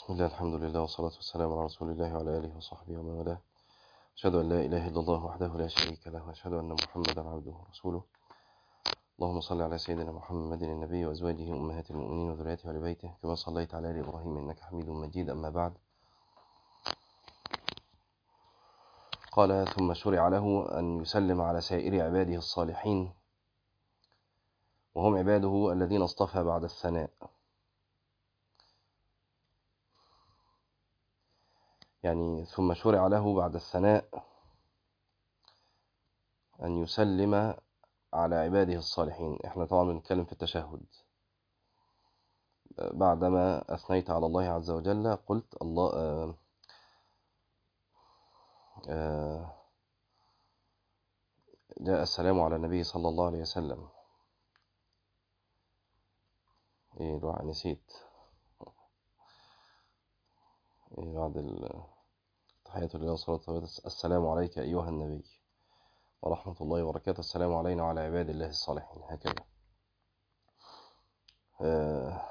بسم الله الحمد لله والصلاة والسلام على رسول الله وعلى آله وصحبه ومن والاه أشهد أن لا إله إلا الله وحده لا شريك له وأشهد أن محمدا عبده ورسوله اللهم صل على سيدنا محمد النبي وأزواجه أمهات المؤمنين وذريته وآل بيته كما صليت على آل إبراهيم إنك حميد مجيد أما بعد قال ثم شرع له أن يسلم على سائر عباده الصالحين وهم عباده الذين اصطفى بعد الثناء يعني ثم شرع له بعد الثناء أن يسلم على عباده الصالحين احنا طبعا بنتكلم في التشهد بعدما أثنيت على الله عز وجل قلت الله آه آه جاء السلام على النبي صلى الله عليه وسلم ايه الوعي نسيت إيه بعد تحيات الله والصلاة والسلام السلام عليك أيها النبي ورحمة الله وبركاته السلام علينا وعلى عباد الله الصالحين هكذا آه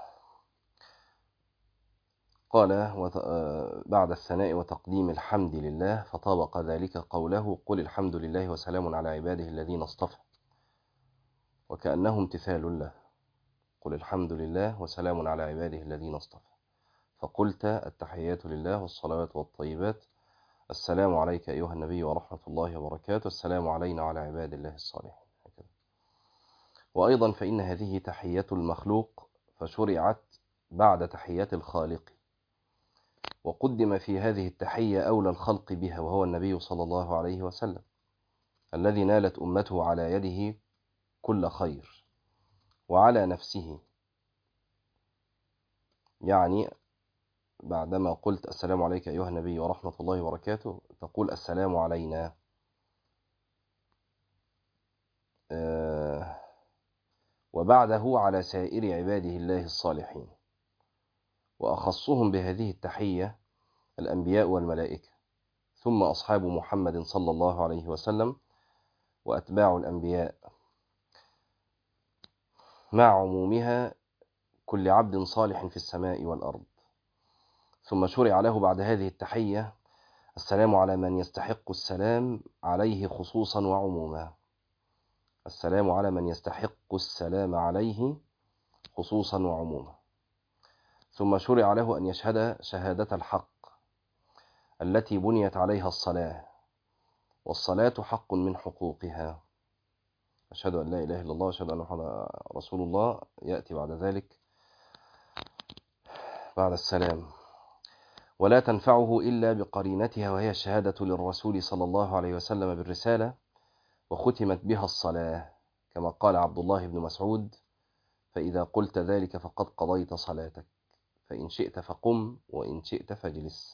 قال بعد الثناء وتقديم الحمد لله فطابق ذلك قوله قل الحمد لله وسلام على عباده الذين اصطفى وكأنه امتثال له قل الحمد لله وسلام على عباده الذين اصطفى فقلت التحيات لله والصلوات والطيبات السلام عليك أيها النبي ورحمة الله وبركاته السلام علينا وعلى عباد الله الصالحين هكذا وأيضا فإن هذه تحية المخلوق فشرعت بعد تحيات الخالق وقدم في هذه التحية أولى الخلق بها وهو النبي صلى الله عليه وسلم الذي نالت أمته على يده كل خير وعلى نفسه يعني بعدما قلت السلام عليك أيها النبي ورحمة الله وبركاته تقول السلام علينا وبعده على سائر عباده الله الصالحين وأخصهم بهذه التحية الأنبياء والملائكة ثم أصحاب محمد صلى الله عليه وسلم وأتباع الأنبياء مع عمومها كل عبد صالح في السماء والأرض ثم شرع له بعد هذه التحية السلام على من يستحق السلام عليه خصوصا وعموما السلام على من يستحق السلام عليه خصوصا وعموما ثم شرع له أن يشهد شهادة الحق التي بنيت عليها الصلاة والصلاة حق من حقوقها أشهد أن لا إله إلا الله وأشهد أن محمدا رسول الله يأتي بعد ذلك بعد السلام ولا تنفعه إلا بقرينتها وهي الشهادة للرسول صلى الله عليه وسلم بالرسالة وختمت بها الصلاة كما قال عبد الله بن مسعود فإذا قلت ذلك فقد قضيت صلاتك فإن شئت فقم وإن شئت فاجلس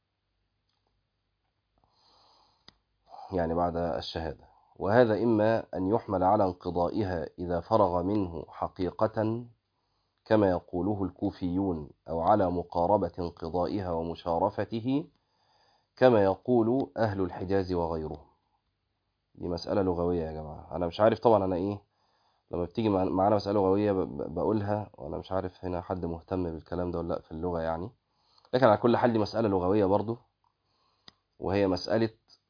يعني بعد الشهادة وهذا إما أن يحمل على انقضائها إذا فرغ منه حقيقة كما يقوله الكوفيون أو على مقاربة انقضائها ومشارفته كما يقول أهل الحجاز وغيرهم دي مسألة لغوية يا جماعة أنا مش عارف طبعا أنا إيه لما بتيجي معانا مسألة لغوية بقولها وأنا مش عارف هنا حد مهتم بالكلام ده ولا لأ في اللغة يعني لكن على كل حال دي مسألة لغوية برضو وهي مسألة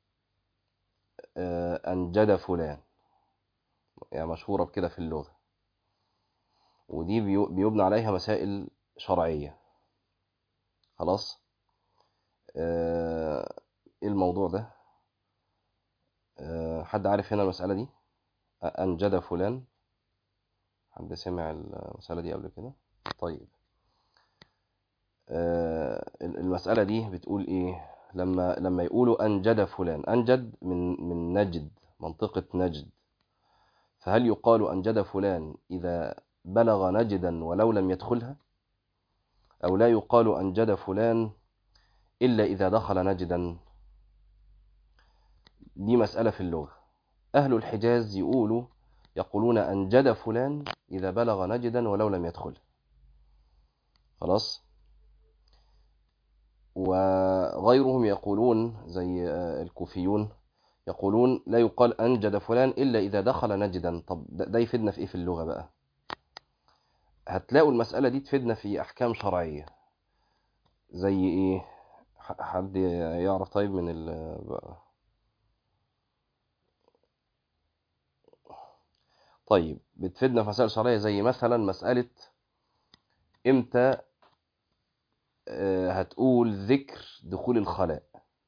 أنجد فلان يعني مشهورة بكده في اللغة ودي بيبنى عليها مسائل شرعية خلاص ايه الموضوع ده أه حد عارف هنا المسألة دي أنجد فلان حد سمع المسألة دي قبل كده طيب أه المسألة دي بتقول ايه لما لما يقولوا أنجد فلان أنجد من من نجد منطقة نجد فهل يقال أنجد فلان إذا بلغ نجدا ولو لم يدخلها أو لا يقال أنجد فلان إلا إذا دخل نجدا دي مسألة في اللغة أهل الحجاز يقولوا يقولون أنجد فلان إذا بلغ نجدا ولو لم يدخل خلاص وغيرهم يقولون زي الكوفيون يقولون لا يقال أنجد فلان إلا إذا دخل نجدا طب ده يفيدنا في إيه في اللغة بقى هتلاقوا المسألة دي تفيدنا في أحكام شرعية زي ايه ح- حد يعرف طيب من ال طيب بتفيدنا في مسائل شرعية زي مثلا مسألة امتى آه، هتقول ذكر دخول الخلاء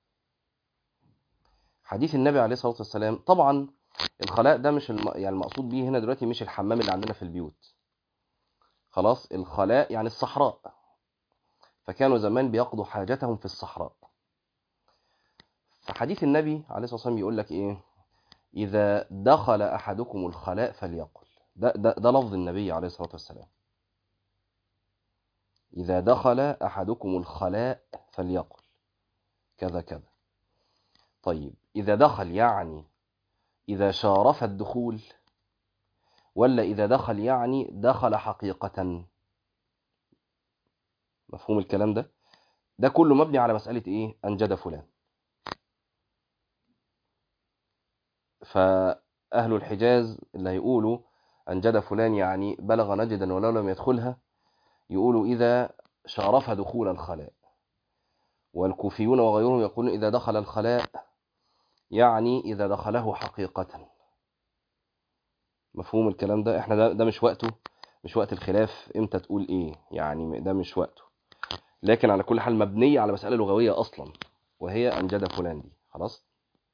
حديث النبي عليه الصلاة والسلام طبعا الخلاء ده مش الم... يعني المقصود بيه هنا دلوقتي مش الحمام اللي عندنا في البيوت خلاص الخلاء يعني الصحراء فكانوا زمان بيقضوا حاجتهم في الصحراء فحديث النبي عليه الصلاة والسلام يقول لك ايه إذا دخل أحدكم الخلاء فليقل ده, ده, ده لفظ النبي عليه الصلاة والسلام إذا دخل أحدكم الخلاء فليقل كذا كذا طيب إذا دخل يعني إذا شارف الدخول ولا إذا دخل يعني دخل حقيقة مفهوم الكلام ده ده كله مبني على مسألة إيه أنجد فلان فأهل الحجاز اللي هيقولوا أنجد فلان يعني بلغ نجدا ولو لم يدخلها يقولوا إذا شارف دخول الخلاء والكوفيون وغيرهم يقولون إذا دخل الخلاء يعني إذا دخله حقيقة مفهوم الكلام ده احنا ده, ده مش وقته مش وقت الخلاف امتى تقول ايه يعني ده مش وقته لكن على كل حال مبنية على مسألة لغوية أصلا وهي أنجد فلان دي خلاص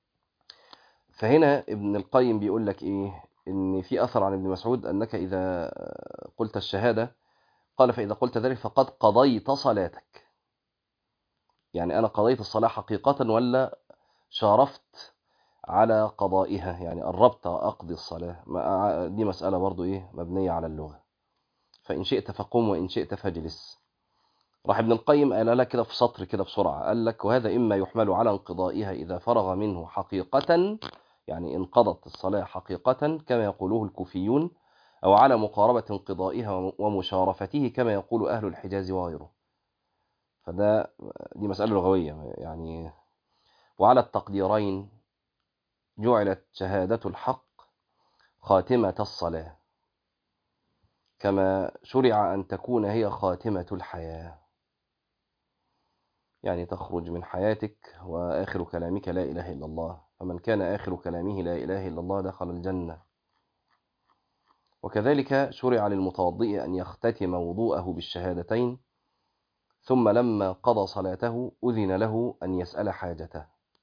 فهنا ابن القيم بيقول لك ايه ان في اثر عن ابن مسعود انك اذا قلت الشهاده قال فاذا قلت ذلك فقد قضيت صلاتك يعني انا قضيت الصلاه حقيقه ولا شارفت على قضائها يعني قربت اقضي الصلاه ما- دي مساله برضو ايه مبنيه على اللغه فان شئت فقم وان شئت فاجلس راح ابن القيم قال لك كده في سطر كده بسرعه قال لك وهذا اما يحمل على انقضائها اذا فرغ منه حقيقه يعني انقضت الصلاة حقيقة كما يقوله الكوفيون أو على مقاربة انقضائها ومشارفته كما يقول أهل الحجاز وغيره فده دي مسألة لغوية يعني وعلى التقديرين جعلت شهادة الحق خاتمة الصلاة كما شرع أن تكون هي خاتمة الحياة يعني تخرج من حياتك وآخر كلامك لا إله إلا الله فمن كان آخر كلامه لا إله إلا الله دخل الجنة وكذلك شرع للمتوضئ أن يختتم وضوءه بالشهادتين ثم لما قضى صلاته أذن له أن يسأل حاجته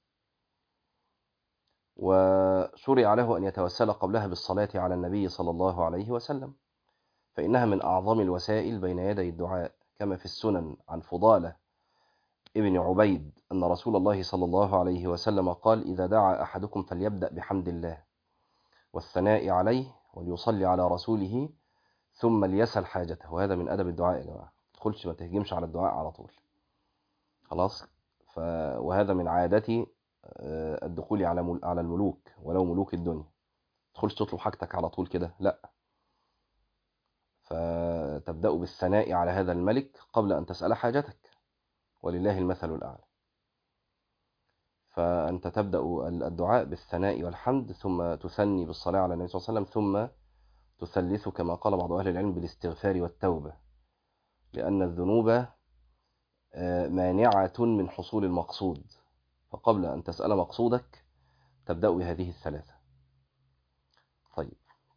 وشرع له أن يتوسل قبلها بالصلاة على النبي صلى الله عليه وسلم فإنها من أعظم الوسائل بين يدي الدعاء كما في السنن عن فضالة ابن عبيد أن رسول الله صلى الله عليه وسلم قال إذا دعا أحدكم فليبدأ بحمد الله والثناء عليه وليصلي على رسوله ثم ليسأل حاجته وهذا من أدب الدعاء يا جماعة ما تدخلش ما تهجمش على الدعاء على طول خلاص ف... وهذا من عادتي آه، الدخول على مل... على الملوك ولو ملوك الدنيا ما تدخلش تطلب حاجتك على طول كده لا فتبدأ بالثناء على هذا الملك قبل أن تسأل حاجتك ولله المثل الأعلى فأنت تبدأ الدعاء بالثناء والحمد ثم تثني بالصلاة على النبي صلى الله عليه وسلم ثم تثلث كما قال بعض أهل العلم بالاستغفار والتوبة لأن الذنوب آه، مانعة من حصول المقصود فقبل أن تسأل مقصودك تبدأ بهذه الثلاثة طيب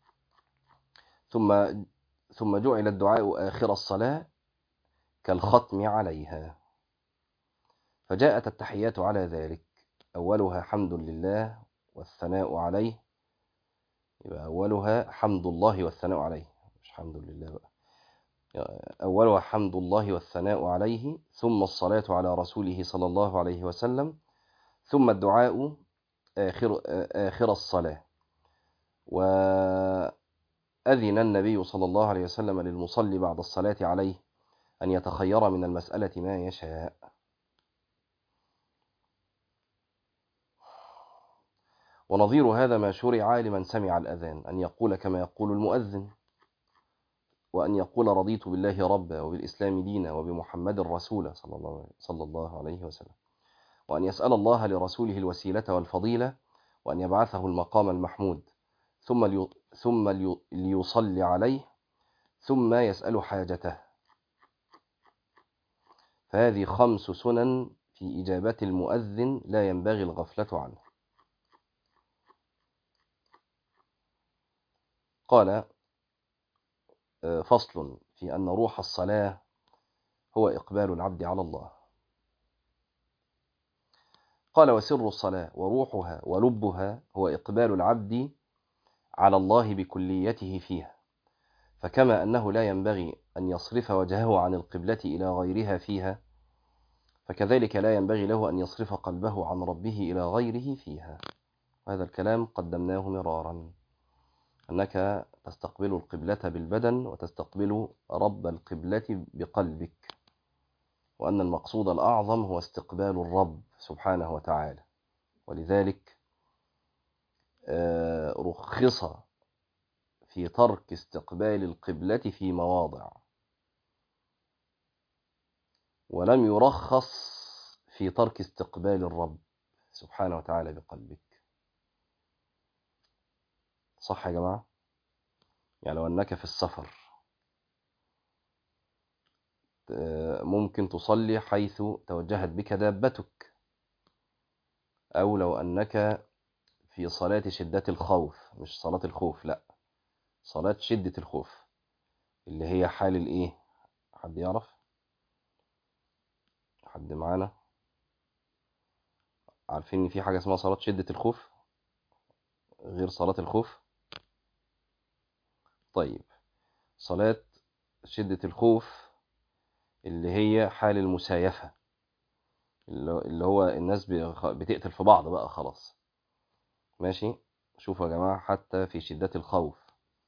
ثم ثم جعل الدعاء آخر الصلاة كالختم عليها فجاءت التحيات على ذلك أولها حمد لله والثناء عليه يبقى أولها حمد الله والثناء عليه مش حمد لله بقى أولها حمد الله والثناء عليه ثم الصلاة على رسوله صلى الله عليه وسلم ثم الدعاء آخر, آخر الصلاة وأذن النبي صلى الله عليه وسلم للمصلي بعد الصلاة عليه أن يتخير من المسألة ما يشاء ونظير هذا ما شرع لمن سمع الأذان أن يقول كما يقول المؤذن وأن يقول رضيت بالله ربا وبالإسلام دينا وبمحمد رسولا صلى الله, صلى الله عليه وسلم وأن يسأل الله لرسوله الوسيلة والفضيلة وأن يبعثه المقام المحمود ثم لي ثم لي ليصلي عليه ثم يسأل حاجته فهذه خمس سنن في إجابة المؤذن لا ينبغي الغفلة عنه قال فصل في أن روح الصلاة هو إقبال العبد على الله قال وسر الصلاة وروحها ولبها هو إقبال العبد على الله بكليته فيها فكما أنه لا ينبغي أن يصرف وجهه عن القبلة إلى غيرها فيها فكذلك لا ينبغي له أن يصرف قلبه عن ربه إلى غيره فيها هذا الكلام قدمناه مرارا أنك تستقبل القبلة بالبدن وتستقبل رب القبلة بقلبك وأن المقصود الأعظم هو استقبال الرب سبحانه وتعالى ولذلك رخص في ترك استقبال القبلة في مواضع ولم يرخص في ترك استقبال الرب سبحانه وتعالى بقلبك صح يا جماعة يعني لو أنك في السفر ممكن تصلي حيث توجهت بك دابتك أو لو أنك في صلاة شدة الخوف مش صلاة الخوف لا صلاة شدة الخوف اللي هي حال الايه حد يعرف حد معانا عارفين ان في حاجة اسمها صلاة شدة الخوف غير صلاة الخوف طيب صلاة شدة الخوف اللي هي حال المسايفة اللي هو الناس بتقتل في بعض بقى خلاص ماشي شوفوا يا جماعة حتى في شدة الخوف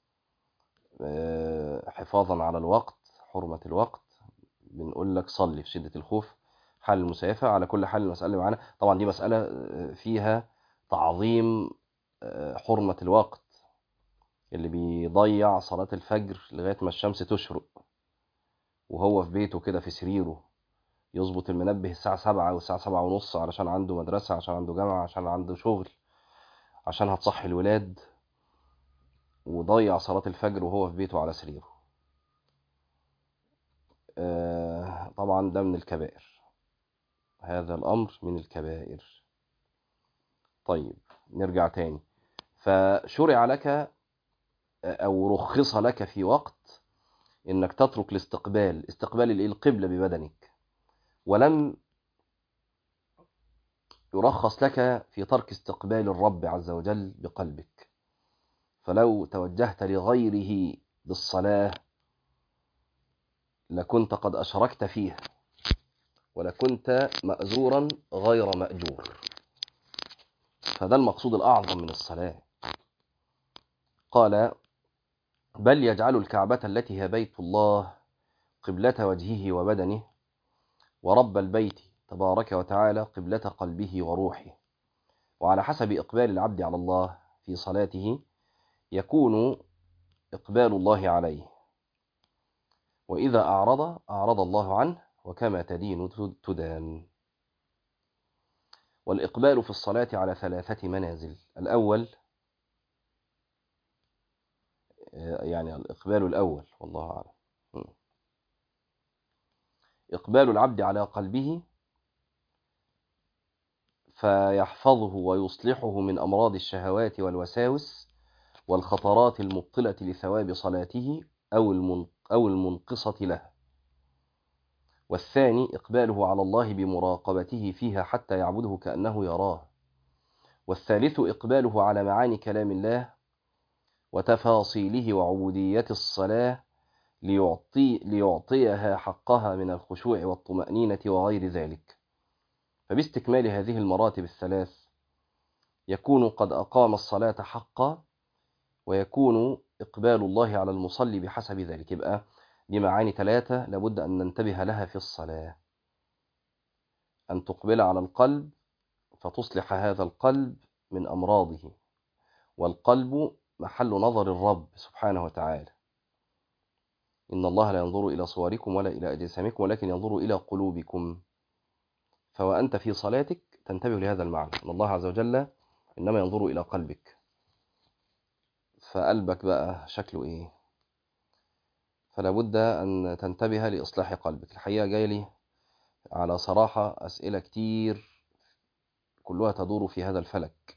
حفاظا على الوقت حرمة الوقت بنقول لك صلي في شدة الخوف حال المسايفة على كل حال المسألة اللي معانا طبعا دي مسألة فيها تعظيم حرمة الوقت اللي بيضيع صلاة الفجر لغاية ما الشمس تشرق وهو في بيته كده في سريره يظبط المنبه الساعة سبعة والساعة سبعة ونص علشان عنده مدرسة عشان عنده جامعة عشان عنده شغل عشان هتصحي الولاد وضيع صلاة الفجر وهو في بيته على سريره آه طبعا ده من الكبائر هذا الأمر من الكبائر طيب نرجع تاني فشرع لك أو رخص لك في وقت إنك تترك الاستقبال استقبال القبلة ببدنك ولم يرخص لك في ترك استقبال الرب عز وجل بقلبك فلو توجهت لغيره بالصلاة لكنت قد أشركت فيها ولكنت مأزورا غير مأجور فده المقصود الأعظم من الصلاة قال بل يجعل الكعبة التي هي بيت الله قبلة وجهه وبدنه ورب البيت تبارك وتعالى قبلة قلبه وروحه وعلى حسب إقبال العبد على الله في صلاته يكون إقبال الله عليه وإذا أعرض أعرض الله عنه وكما تدين تدان والإقبال في الصلاة على ثلاثة منازل الأول يعني الإقبال الأول والله أعلم إقبال العبد على قلبه فيحفظه ويصلحه من أمراض الشهوات والوساوس والخطرات المبطلة لثواب صلاته أو أو المنقصة له والثاني إقباله على الله بمراقبته فيها حتى يعبده كأنه يراه والثالث إقباله على معاني كلام الله وتفاصيله وعبودية الصلاة ليعطي ليعطيها حقها من الخشوع والطمأنينة وغير ذلك فباستكمال هذه المراتب الثلاث يكون قد أقام الصلاة حقا ويكون إقبال الله على المصلي بحسب ذلك يبقى دي معاني ثلاثة لابد أن ننتبه لها في الصلاة أن تقبل على القلب فتصلح هذا القلب من أمراضه والقلب محل نظر الرب سبحانه وتعالى إن الله لا ينظر إلى صوركم ولا إلى أجسامكم ولكن ينظر إلى قلوبكم فوأنت في صلاتك تنتبه لهذا المعنى أن الله عز وجل إنما ينظر إلى قلبك فقلبك بقى شكله إيه فلا بد أن تنتبه لإصلاح قلبك الحقيقة جاي لي على صراحة أسئلة كتير كلها تدور في هذا الفلك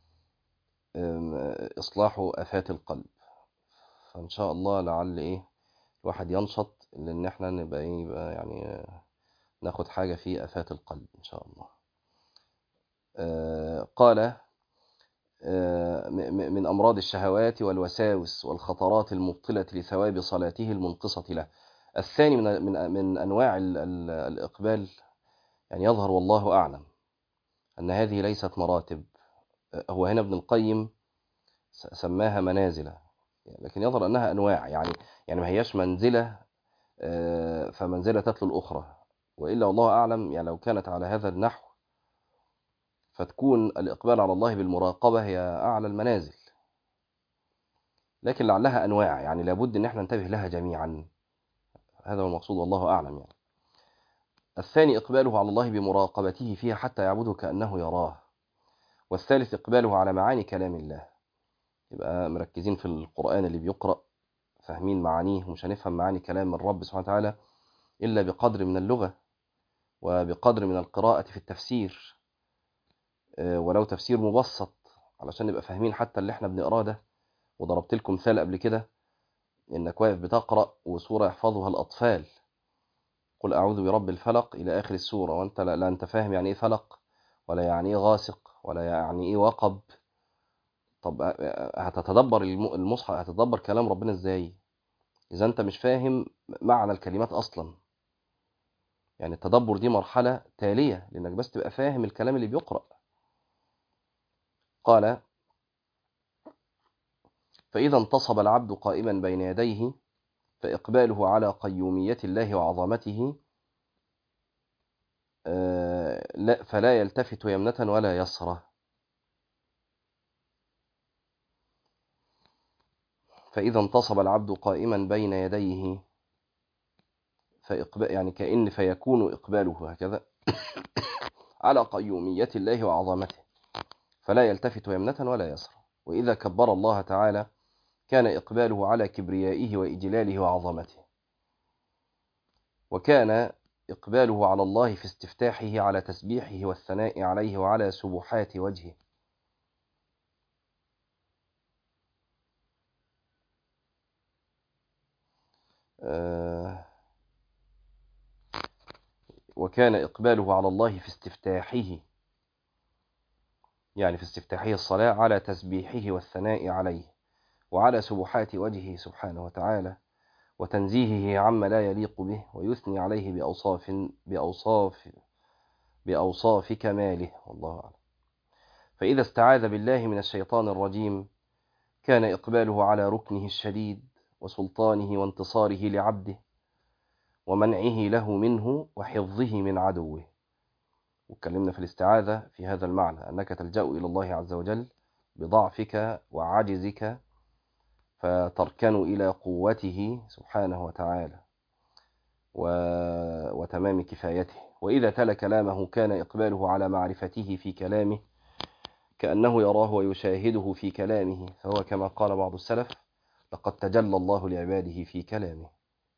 إصلاح آفات القلب فإن شاء الله لعل إيه الواحد ينشط لأن إحنا نبقى إيه يبقى يعني ناخد حاجة في آفات القلب إن شاء الله قال من أمراض الشهوات والوساوس والخطرات المبطلة لثواب صلاته المنقصة له الثاني من من من أنواع الإقبال يعني يظهر والله أعلم أن هذه ليست مراتب هو هنا ابن القيم سماها منازل لكن يظهر أنها أنواع يعني يعني ما هياش منزلة فمنزلة تتلو الأخرى وإلا والله أعلم يعني لو كانت على هذا النحو فتكون الإقبال على الله بالمراقبة هي أعلى المنازل لكن لعلها أنواع يعني لابد أن احنا ننتبه لها جميعا هذا هو المقصود والله أعلم يعني الثاني إقباله على الله بمراقبته فيها حتى يعبده كأنه يراه والثالث إقباله على معاني كلام الله يبقى مركزين في القرآن اللي بيقرأ فاهمين معانيه ومش هنفهم معاني كلام الرب سبحانه وتعالى إلا بقدر من اللغة وبقدر من القراءة في التفسير ولو تفسير مبسط علشان نبقى فاهمين حتى اللي احنا بنقراه ده وضربت لكم مثال قبل كده انك واقف بتقرا وسوره يحفظها الاطفال قل اعوذ برب الفلق الى اخر السوره وانت لا, لا انت فاهم يعني ايه فلق ولا يعني ايه غاسق ولا يعني ايه وقب طب هتتدبر المصحف هتتدبر كلام ربنا ازاي اذا انت مش فاهم معنى الكلمات اصلا يعني التدبر دي مرحله تاليه لانك بس تبقى فاهم الكلام اللي بيقرأ قال فإذا انتصب العبد قائما بين يديه فإقباله على قيومية الله وعظمته فلا يلتفت يمنة ولا يسرى فإذا انتصب العبد قائما بين يديه فإقبال يعني كأن فيكون إقباله هكذا على قيومية الله وعظمته فلا يلتفت يمنة ولا يسرى وإذا كبر الله تعالى كان إقباله على كبريائه وإجلاله وعظمته وكان إقباله على الله في استفتاحه على تسبيحه والثناء عليه وعلى سبحات وجهه آه وكان إقباله على الله في استفتاحه يعني في استفتاحه الصلاة على تسبيحه والثناء عليه وعلى سبحات وجهه سبحانه وتعالى وتنزيهه عما لا يليق به ويثني عليه بأوصاف بأوصاف بأوصاف كماله والله أعلم فإذا استعاذ بالله من الشيطان الرجيم كان إقباله على ركنه الشديد وسلطانه وانتصاره لعبده ومنعه له منه وحفظه من عدوه واتكلمنا في الاستعاذة في هذا المعنى أنك تلجأ إلى الله عز وجل بضعفك وعجزك فتركن إلى قوته سبحانه وتعالى و... وتمام كفايته وإذا تلا كلامه كان إقباله على معرفته في كلامه كأنه يراه ويشاهده في كلامه فهو كما قال بعض السلف لقد تجلى الله لعباده في كلامه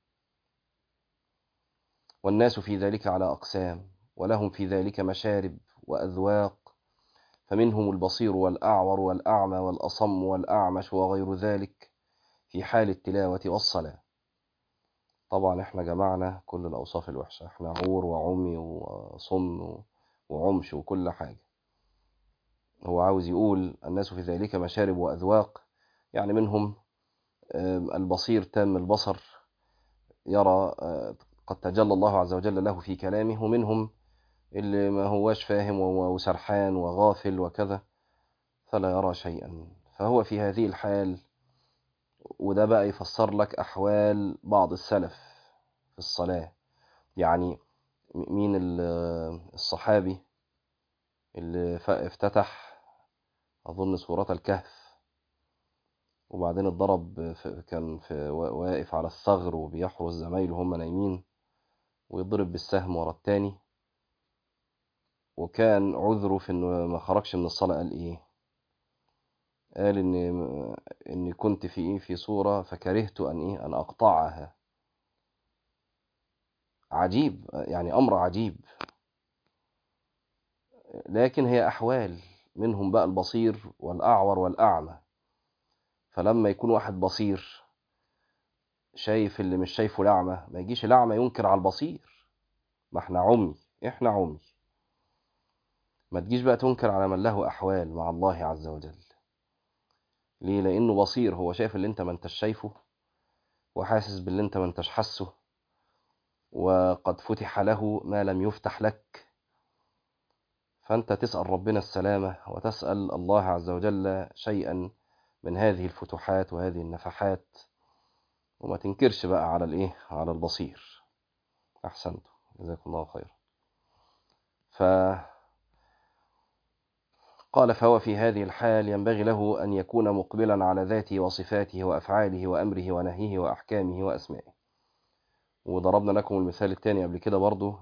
والناس في ذلك على أقسام ولهم في ذلك مشارب وأذواق فمنهم البصير والأعور والأعمى والأصم والأعمش وغير ذلك في حال التلاوة والصلاة طبعا احنا جمعنا كل الأوصاف الوحشة احنا عور وعمي وصم وعمش وكل حاجة هو عاوز يقول الناس في ذلك مشارب وأذواق يعني منهم البصير تام البصر يرى قد تجلى الله عز وجل له في كلامه ومنهم اللي ما هواش فاهم وسرحان وغافل وكذا فلا يرى شيئا فهو في هذه الحال وده بقى يفسر لك أحوال بعض السلف في الصلاة يعني مين الصحابي اللي افتتح أظن سورة الكهف وبعدين اتضرب كان في واقف على الثغر وبيحرس زمايله هم نايمين ويضرب بالسهم ورا التاني وكان عذره في انه ما خرجش من الصلاة قال ايه قال ان اني كنت في ايه في صورة فكرهت ان ايه ان اقطعها عجيب يعني أمر عجيب لكن هي أحوال منهم بقى البصير والأعور والأعمى فلما يكون واحد بصير شايف اللي مش شايفه الأعمى ما يجيش الأعمى ينكر على البصير ما احنا عمي احنا عمي ما تجيش بقى تنكر على من له أحوال مع الله عز وجل ليه لأنه بصير هو شايف اللي انت ما انتش شايفه وحاسس باللي انت ما انتش حاسه وقد فتح له ما لم يفتح لك فأنت تسأل ربنا السلامة وتسأل الله عز وجل شيئا من هذه الفتوحات وهذه النفحات وما تنكرش بقى على الايه على البصير احسنت جزاكم الله خير ف قال فهو في هذه الحال ينبغي له أن يكون مقبلا على ذاته وصفاته وأفعاله وأمره ونهيه وأحكامه وأسمائه وضربنا لكم المثال الثاني قبل كده برضه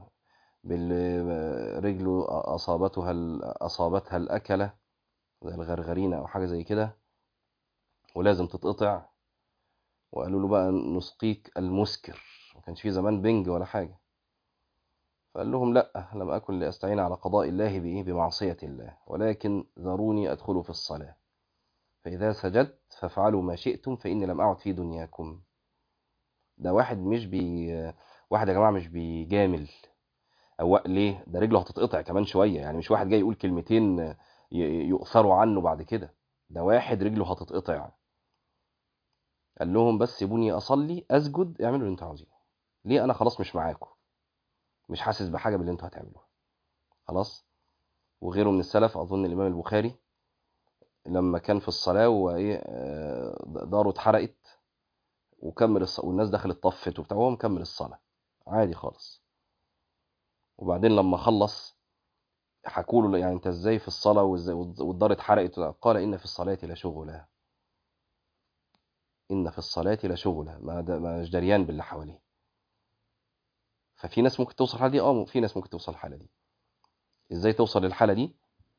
بالرجل أصابتها أصابتها الأكلة زي الغرغرينة أو حاجة زي كده ولازم تتقطع وقالوا له بقى نسقيك المسكر ما كانش في زمان بنج ولا حاجة فقال لهم لا لم أكن لأستعين على قضاء الله بإيه بمعصية الله ولكن ذروني أدخل في الصلاة فإذا سجدت فافعلوا ما شئتم فإني لم أعد في دنياكم ده واحد مش بي واحد يا جماعة مش بيجامل أو ليه ده رجله هتتقطع كمان شوية يعني مش واحد جاي يقول كلمتين يؤثروا عنه بعد كده ده واحد رجله هتتقطع قال لهم بس سيبوني أصلي أسجد اعملوا اللي انتوا عاوزينه ليه أنا خلاص مش معاكم مش حاسس بحاجة باللي انتوا هتعملوها خلاص وغيره من السلف أظن الإمام البخاري لما كان في الصلاة وإيه داره اتحرقت وكمل الصلاة والناس دخلت طفت وبتاع وهو مكمل الصلاة عادي خالص وبعدين لما خلص حكوا له يعني انت ازاي في الصلاة والدار اتحرقت قال ان في الصلاة لشغلا ان في الصلاة لشغلا ما مش دريان باللي حواليه ففي ناس ممكن توصل الحالة دي اه في ناس ممكن توصل الحالة دي ازاي توصل للحالة دي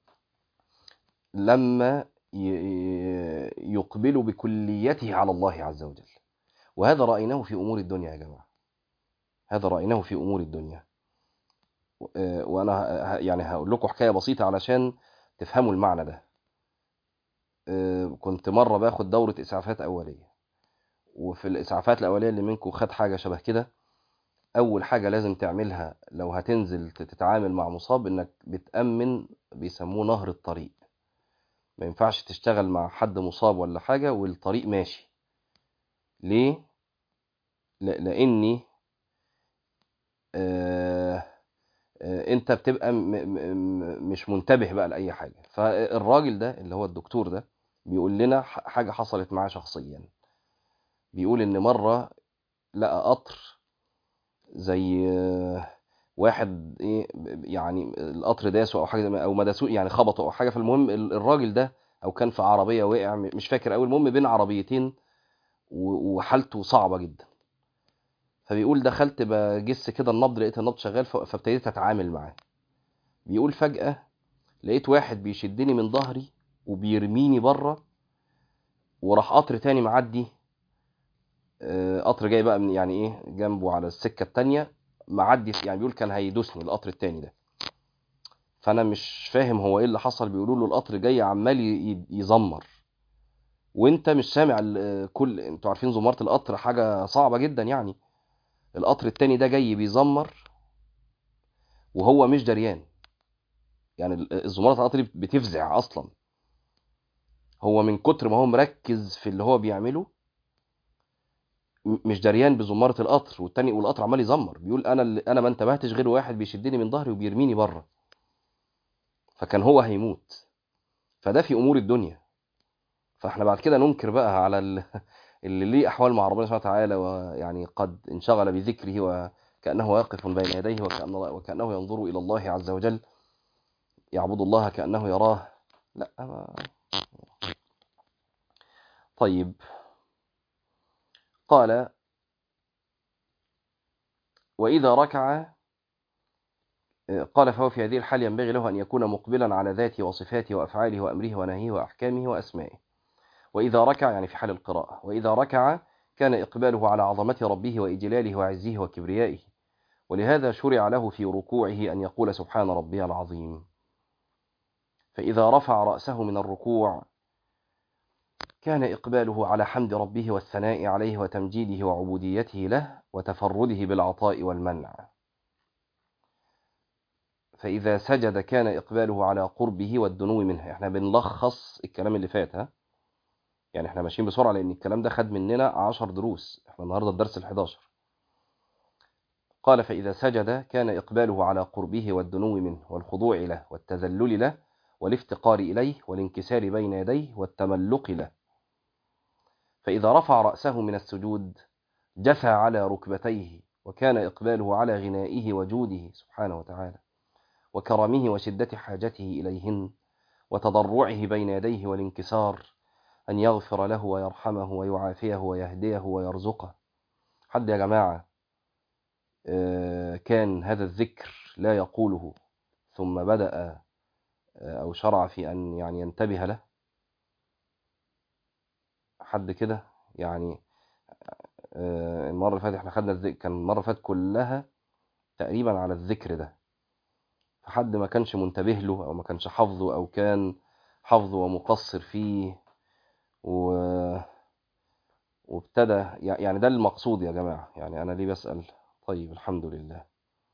لما يقبل بكليته على الله عز وجل وهذا رأيناه في أمور الدنيا يا جماعة هذا رأيناه في أمور الدنيا وأنا يعني هقول لكم حكاية بسيطة علشان تفهموا المعنى ده كنت مرة باخد دورة إسعافات أولية وفي الإسعافات الأولية اللي منكم خد حاجة شبه كده أول حاجة لازم تعملها لو هتنزل تتعامل مع مصاب إنك بتأمن بيسموه نهر الطريق ما ينفعش تشتغل مع حد مصاب ولا حاجة والطريق ماشي ليه؟ لأني آه آه انت بتبقى م م مش منتبه بقى لأي حاجة فالراجل ده اللي هو الدكتور ده بيقول لنا حاجة حصلت معاه شخصيا بيقول ان مرة لقى قطر زي واحد ايه يعني القطر داسه او حاجه او ما داسوه يعني خبطه او حاجه فالمهم الراجل ده او كان في عربيه وقع مش فاكر قوي المهم بين عربيتين وحالته صعبه جدا فبيقول دخلت بجس كده النبض لقيت النبض شغال فابتديت اتعامل معاه بيقول فجاه لقيت واحد بيشدني من ظهري وبيرميني بره وراح قطر تاني معدي قطر جاي بقى من يعني ايه جنبه على السكه التانية معدي يعني بيقول كان هيدوسني القطر التاني ده فانا مش فاهم هو ايه اللي حصل بيقولوا له القطر جاي عمال يزمر وانت مش سامع كل انتوا عارفين زمارة القطر حاجة صعبة جدا يعني القطر التاني ده جاي بيزمر وهو مش دريان يعني زمارة القطر بتفزع اصلا هو من كتر ما هو مركز في اللي هو بيعمله مش دريان بزمارة القطر والتاني والقطر عمال يزمر بيقول انا اللي انا ما انتبهتش غير واحد بيشدني من ظهري وبيرميني بره فكان هو هيموت فده في امور الدنيا فاحنا بعد كده ننكر بقى على اللي ليه احوال مع ربنا سبحانه وتعالى ويعني قد انشغل بذكره وكانه واقف بين يديه وكأنه, وكانه ينظر الى الله عز وجل يعبد الله كانه يراه لا ما طيب قال وإذا ركع قال فهو في هذه الحال ينبغي له أن يكون مقبلا على ذاته وصفاته وأفعاله وأمره ونهيه وأحكامه وأسمائه وإذا ركع يعني في حال القراءة وإذا ركع كان إقباله على عظمة ربه وإجلاله وعزه وكبريائه ولهذا شرع له في ركوعه أن يقول سبحان ربي العظيم فإذا رفع رأسه من الركوع كان إقباله على حمد ربه والثناء عليه وتمجيده وعبوديته له وتفرده بالعطاء والمنع فإذا سجد كان إقباله على قربه والدنو منه احنا بنلخص الكلام اللي فات ها يعني احنا ماشيين بسرعة لأن الكلام ده خد مننا عشر دروس احنا النهاردة الدرس الحداشر قال فإذا سجد كان إقباله على قربه والدنو منه والخضوع له والتذلل له والافتقار إليه والانكسار بين يديه والتملق له فإذا رفع رأسه من السجود جثى على ركبتيه وكان إقباله على غنائه وجوده سبحانه وتعالى وكرمه وشدة حاجته إليهن وتضرعه بين يديه والانكسار أن يغفر له ويرحمه ويعافيه ويهديه ويرزقه حد يا جماعة كان هذا الذكر لا يقوله ثم بدأ أو شرع في أن يعني ينتبه له حد كده يعني المرة اللي فاتت احنا خدنا الذكر كان المرة اللي فاتت كلها تقريبا على الذكر ده فحد ما كانش منتبه له أو ما كانش حافظه أو كان حافظه ومقصر فيه و... وابتدى يعني ده المقصود يا جماعة يعني أنا ليه بسأل طيب الحمد لله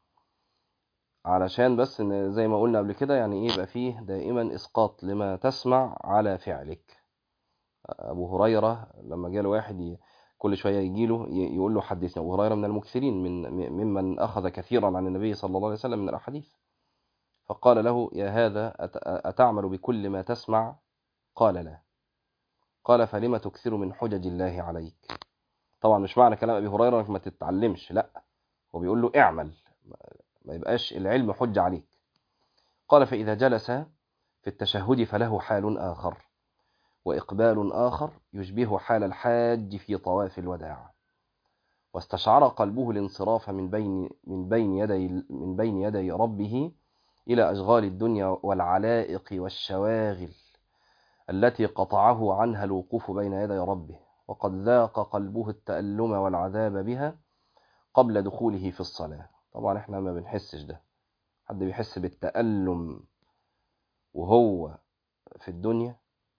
علشان بس ان زي ما قلنا قبل كده يعني ايه يبقى فيه دائما اسقاط لما تسمع على فعلك ابو هريره لما جاله واحد كل شويه يجي له يقول له حدثنا ابو هريره من المكثرين من ممن اخذ كثيرا عن النبي صلى الله عليه وسلم من الاحاديث فقال له يا هذا اتعمل بكل ما تسمع قال لا قال فلم تكثر من حجج الله عليك طبعا مش معنى كلام ابي هريره انك ما تتعلمش لا هو بيقول له اعمل ما يبقاش العلم حجة عليك قال فإذا جلس في التشهد فله حال آخر وإقبال آخر يشبه حال الحاج في طواف الوداع واستشعر قلبه الانصراف من بين من بين يدي من بين يدي ربه إلى أشغال الدنيا والعلائق والشواغل التي قطعه عنها الوقوف بين يدي ربه وقد ذاق قلبه التألم والعذاب بها قبل دخوله في الصلاة طبعا احنا ما بنحسش ده حد بيحس بالتألم وهو في الدنيا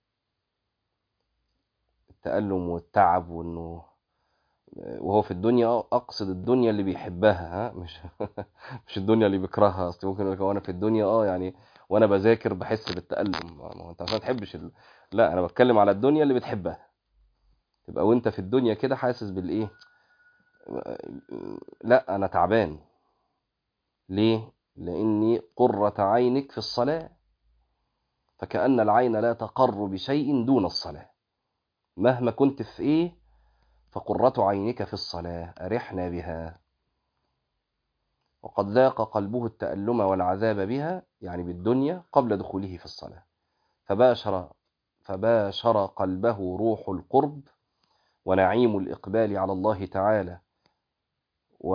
التألم والتعب وانه وهو في الدنيا اقصد الدنيا اللي بيحبها ها مش مش الدنيا اللي بيكرهها اصل ممكن يقول وانا في الدنيا اه يعني وانا بذاكر بحس بالتألم ما هو انت ما تحبش ال... لا انا بتكلم على الدنيا اللي بتحبها تبقى وانت في الدنيا كده حاسس بالايه لا انا تعبان ليه لاني قرة عينك في الصلاة فكأن العين لا تقر بشيء دون الصلاة مهما كنت في ايه فقرة عينك في الصلاة أرحنا بها وقد ذاق قلبه التألم والعذاب بها يعني بالدنيا قبل دخوله في الصلاة فباشر فباشر قلبه روح القرب ونعيم الإقبال على الله تعالى و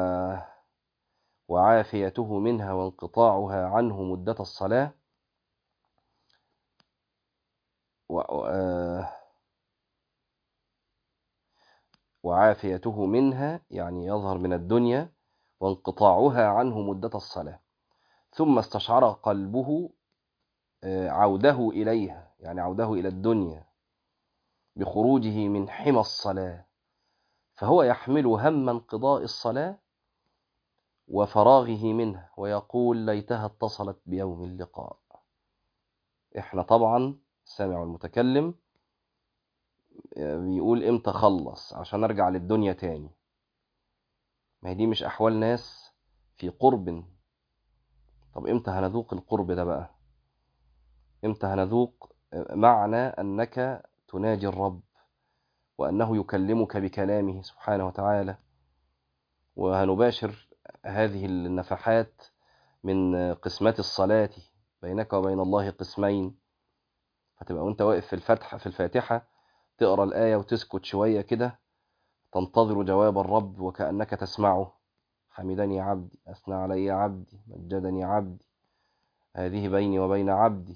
وعافيته منها وانقطاعها عنه مدة الصلاة و... وعافيته منها يعني يظهر من الدنيا وانقطاعها عنه مدة الصلاة ثم استشعر قلبه عوده إليها يعني عوده إلى الدنيا بخروجه من حمى الصلاة فهو يحمل هم انقضاء الصلاة وفراغه منها ويقول ليتها اتصلت بيوم اللقاء احنا طبعا سامع المتكلم بيقول امتى خلص عشان ارجع للدنيا تاني ما هي دي مش احوال ناس في قرب طب امتى هنذوق القرب ده بقى امتى هنذوق معنى انك تناجي الرب وانه يكلمك بكلامه سبحانه وتعالى وهنباشر هذه النفحات من قسمات الصلاة بينك وبين الله قسمين فتبقى وانت واقف في الفتحة في الفاتحة تقرأ الآية وتسكت شوية كده تنتظر جواب الرب وكأنك تسمعه حمدني عبدي أثنى علي عبدي مجدني عبدي هذه بيني وبين عبدي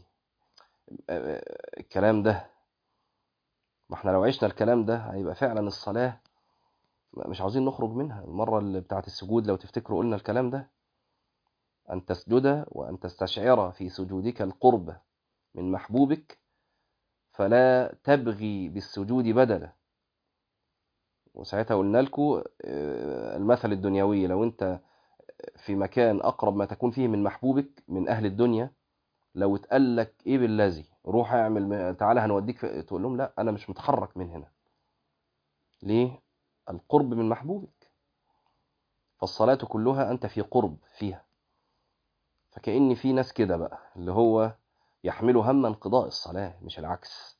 الكلام ده ما احنا لو عشنا الكلام ده هيبقى فعلا الصلاة مش عاوزين نخرج منها المرة اللي بتاعت السجود لو تفتكروا قلنا الكلام ده أن تسجد وأن تستشعر في سجودك القرب من محبوبك فلا تبغي بالسجود بدلا وساعتها قلنا لكم المثل الدنيوي لو انت في مكان اقرب ما تكون فيه من محبوبك من اهل الدنيا لو اتقال لك ايه بالذي روح اعمل تعالى هنوديك في... تقول لهم لا انا مش متحرك من هنا ليه القرب من محبوبك فالصلاة كلها انت في قرب فيها فكأن في ناس كده بقى اللي هو يحملوا هم انقضاء الصلاة مش العكس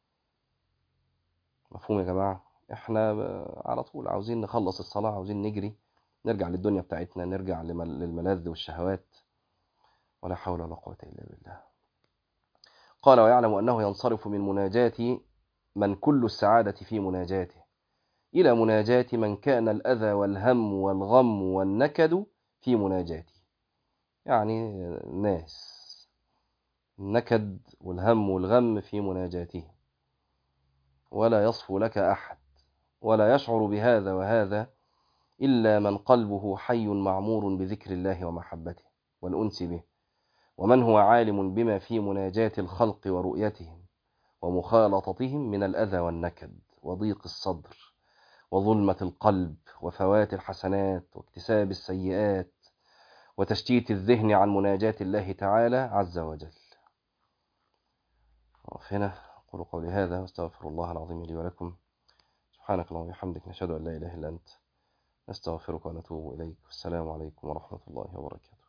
مفهوم يا جماعة احنا على طول عاوزين نخلص الصلاة عاوزين نجري نرجع للدنيا بتاعتنا نرجع للملاذ والشهوات ولا حول ولا قوة إلا بالله قال ويعلم أنه ينصرف من مناجاة من كل السعادة في مناجاته إلى مناجاة من كان الأذى والهم والغم والنكد في مناجاته يعني الناس النكد والهم والغم في مناجاته ولا يصفو لك أحد ولا يشعر بهذا وهذا إلا من قلبه حي معمور بذكر الله ومحبته والأنس به ومن هو عالم بما في مناجاة الخلق ورؤيتهم ومخالطتهم من الأذى والنكد وضيق الصدر وظلمة القلب وفوات الحسنات واكتساب السيئات وتشتيت الذهن عن مناجاة الله تعالى عز وجل هنا أقول قولي هذا واستغفر الله العظيم لي ولكم سبحانك اللهم وبحمدك نشهد أن لا إله إلا أنت نستغفرك ونتوب إليك والسلام عليكم ورحمة الله وبركاته